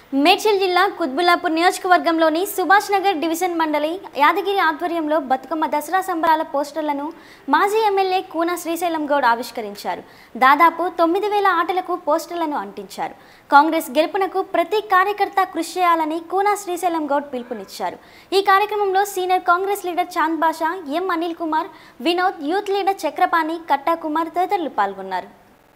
మేడ్చల్ జిల్లా కుత్బుల్లాపూర్ నియోజకవర్గంలోని సుభాష్ నగర్ డివిజన్ మండలి యాదగిరి ఆధ్వర్యంలో బతుకమ్మ దసరా సంబరాల పోస్టర్లను మాజీ ఎమ్మెల్యే కూన శ్రీశైలం గౌడ్ ఆవిష్కరించారు దాదాపు తొమ్మిది వేల ఆటలకు పోస్టర్లను అంటించారు కాంగ్రెస్ గెలుపునకు ప్రతి కార్యకర్త కృషి చేయాలని కూన శ్రీశైలం గౌడ్ పిలుపునిచ్చారు ఈ కార్యక్రమంలో senior Congress leader Chand Basha M Anil Kumar Vinod youth leader Chakrapani Katta Kumar తదితరులు పాల్గొన్నారు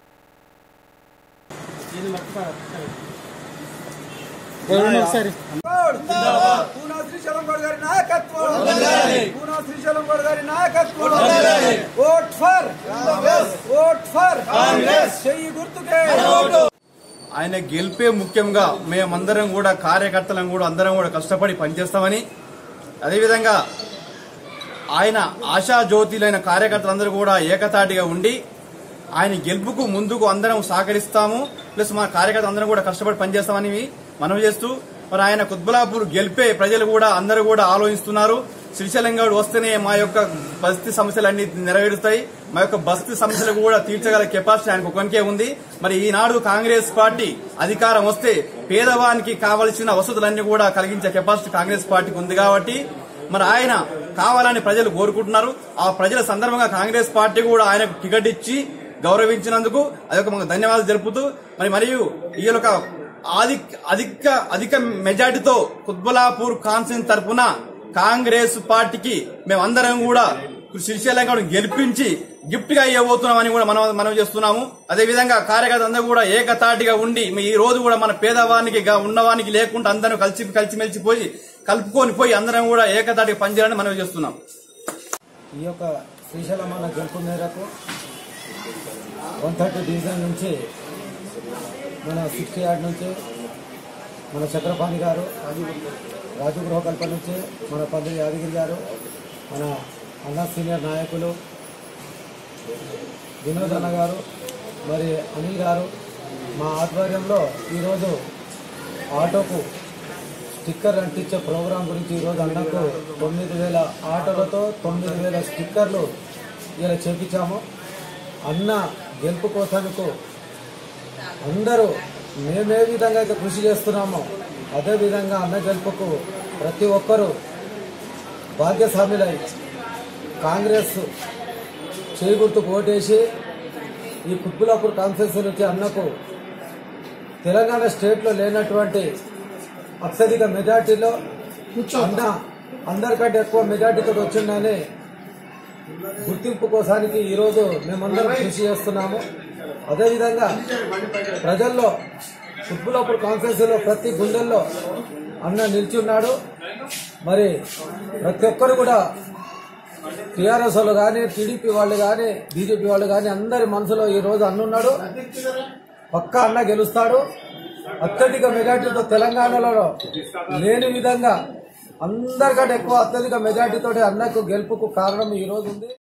ఒకసారి పూనా శ్రీశైలం గౌడ్ గారి నాయకత్వం పూనా శ్రీశైలం గౌడ్ గారి నాయకత్వం ఓట్ ఫర్ ఓట్ ఫర్ చెయ్యి గుర్తుకే ఆయన గెలిపే ముఖ్యంగా మేమందరం కూడా కార్యకర్తలం కూడా అందరం కూడా కష్టపడి పనిచేస్తామని అదేవిధంగా ఆయన ఆశా జ్యోతిలైన కార్యకర్తలందరూ కూడా ఏకతాటిగా ఉండి ఆయన గెలుపుకు ముందుకు అందరం సహకరిస్తాము ప్లస్ మా కార్యకర్తలు అందరం కూడా కష్టపడి పనిచేస్తామని మనవి చేస్తూ మరి ఆయన కుత్బులాపూర్ గెలిపే ప్రజలు కూడా అందరూ కూడా ఆలోచిస్తున్నారు శ్రీశైలం గౌడ్ వస్తేనే మా యొక్క బస్తీ సమస్యలన్నీ నెరవేరుతాయి మా యొక్క బస్తీ సమస్యలు కూడా తీర్చగల కెపాసిటీ ఆయనకు ఒకనికే ఉంది మరి ఈనాడు కాంగ్రెస్ పార్టీ అధికారం వస్తే పేదవానికి కావలసిన వసతులన్నీ కూడా కలిగించే కెపాసిటీ కాంగ్రెస్ పార్టీకి ఉంది కాబట్టి మరి ఆయన కావాలని ప్రజలు కోరుకుంటున్నారు ఆ ప్రజల సందర్భంగా కాంగ్రెస్ పార్టీ కూడా ఆయనకు టికెట్ ఇచ్చి గౌరవించినందుకు అదొక మాకు ధన్యవాదాలు తెలుపుతూ మరి మరియు ఈ యొక్క అధిక అధిక అధిక మెజార్టీతో కుత్బలాపూర్ కాన్సెన్స్ తరఫున కాంగ్రెస్ పార్టీకి మేమందరం కూడా శ్రీశైలం గౌడ్ గెలిపించి గిఫ్ట్ గా ఇవ్వబోతున్నామని కూడా మనం మనం చేస్తున్నాము అదేవిధంగా కార్యకర్త అందరూ కూడా ఏకతాటిగా ఉండి మీ ఈ రోజు కూడా మన పేదవానికి గా ఉన్నవానికి లేకుండా అందరం కలిసి కలిసిమెలిసి పోయి కలుపుకొని పోయి అందరం కూడా ఏకతాటిగా పనిచేయాలని మనం చేస్తున్నాం ఈ యొక్క శ్రీశైలం అన్న గెలుపు మేరకు వన్ థర్టీ డివిజన్ నుంచి మన సిక్స్టీ యార్డ్ నుంచి మన చక్రపాణి గారు రాజు గృహకల్ప నుంచి మన పందిరి యాదగిరి గారు మన అన్న సీనియర్ నాయకులు వినోద్ అన్న గారు మరి అనిల్ గారు మా ఆధ్వర్యంలో ఈరోజు ఆటోకు స్టిక్కర్ అంటించే ప్రోగ్రాం గురించి ఈరోజు అన్నకు తొమ్మిది వేల ఆటోలతో తొమ్మిది వేల స్టిక్కర్లు ఇలా చేపించాము అన్న గెలుపు కోసానికి అందరూ మేమే విధంగా అయితే కృషి చేస్తున్నామో అదే విధంగా అన్న గెలుపుకు ప్రతి ఒక్కరూ భాగ్యస్వాములై కాంగ్రెస్ చేగుర్తు ఓటేసి ఈ కుత్బులాపూర్ కాన్ఫరెన్స్ నుంచి అన్నకు తెలంగాణ స్టేట్లో లేనటువంటి అత్యధిక మెజార్టీలో అన్న అందరికంటే ఎక్కువ మెజార్టీతో వచ్చిందని గుర్తింపు కోసానికి ఈరోజు మేమందరం కృషి చేస్తున్నాము అదేవిధంగా ప్రజల్లో కుత్బులాపూర్ కాన్ఫరెన్స్ లో ప్రతి గుండెల్లో అన్న నిలిచి ఉన్నాడు మరి ప్రతి ఒక్కరు కూడా టీఆర్ఎస్ వాళ్ళు కానీ టీడీపీ వాళ్ళు కానీ బీజేపీ వాళ్ళు కానీ అందరి మనసులో ఈ రోజు అన్నున్నాడు పక్కా అన్న గెలుస్తాడు అత్యధిక మెజార్టీతో తెలంగాణలో లేని విధంగా అందరికంటే ఎక్కువ అత్యధిక మెజార్టీతో అన్నకు గెలుపుకు కారణం ఈ రోజు ఉంది